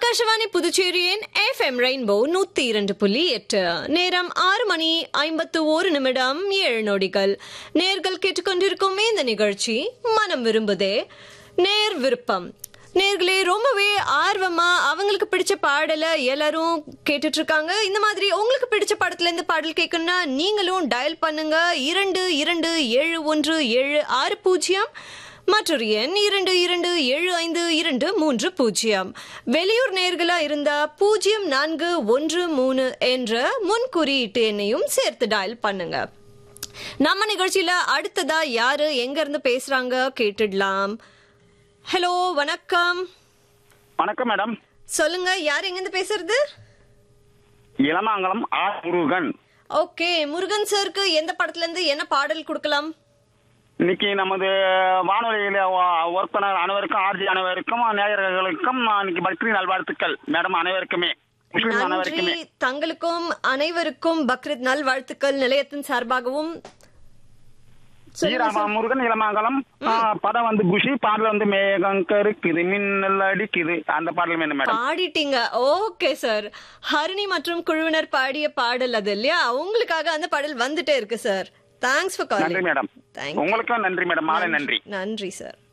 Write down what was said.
ஆகாஷவாணி புதுச்சேரியின் FM rainbow நூத்தி இரண்டு புள்ளி எட்டு நேரம் ஆறு மணி ஐம்பத்து ஒரு நிமிடம் ஏழு நொடிகள் நேர்கள் கேட்டுக்கொண்டிருக்கும் இந்த நிகழ்ச்சி மனம் விரும்புதே நேர் விருப்பம் நேர்களே ரொம்பவே ஆர்வமா அவங்களுக்கு பிடிச்ச பாடலை எல்லாரும் கேட்டுட்டு இருக்காங்க இந்த மாதிரி உங்களுக்கு பிடிச்ச படத்துல இருந்து பாடல் கேட்கணும்னா நீங்களும் டயல் பண்ணுங்க இரண்டு இரண்டு ஏழு ஒன்று ஏழு ஆறு பூஜ்ஜியம் மற்றொரு எண் இரண்டு இரண்டு ஏழு ஐந்து இரண்டு மூன்று பூஜ்ஜியம் வெளியூர் நேர்களா இருந்தா பூஜ்ஜியம் நான்கு ஒன்று மூணு என்ற முன் குறியீட்டு எண்ணையும் சேர்த்து டயல் பண்ணுங்க நம்ம நிகழ்ச்சியில அடுத்ததா யாரு எங்க இருந்து பேசுறாங்க கேட்டுடலாம் ஹலோ வணக்கம் வணக்கம் மேடம் சொல்லுங்க யார் எங்க இருந்து பேசுறது இளமாங்கலம் ஆர் முருகன் ஓகே முருகன் சாருக்கு எந்த படத்துல இருந்து என்ன பாடல் கொடுக்கலாம் இன்னைக்கு நமது வானொலியில ஒர்த்தனர் அனைவருக்கும் ஆர்ஜி அனைவருக்கும் நேயர்களுக்கும் இன்னைக்கு பக்ரி நல்வாழ்த்துக்கள் மேடம் அனைவருக்குமே முஸ்லிம் நன்றி அனைவருக்குமே தங்களுக்கும் அனைவருக்கும் பக்ரீத் நல்வாழ்த்துக்கள் நிலையத்தின் சார்பாகவும் சொல்லுங்க ஸ்ரீராம முருகன் இளமாங்கலம் ஆ, படம் வந்து குஷி பாடல் வந்து மேகம் கருக்குது மின்னல் அடிக்குது அந்த பாடல் வேணும் மேடம் பாடிட்டீங்க ஓகே சார் ஹரிணி மற்றும் குழுவினர் பாடிய பாடல் அது இல்லையா உங்களுக்காக அந்த பாடல் வந்துட்டே இருக்கு சார் தேங்க்ஸ் ஃபார் நன்றி காலிங் மேடம் தேங்க் உங்களுக்கும் நன்றி மேடம் மாலை நன்றி நன்றி சார்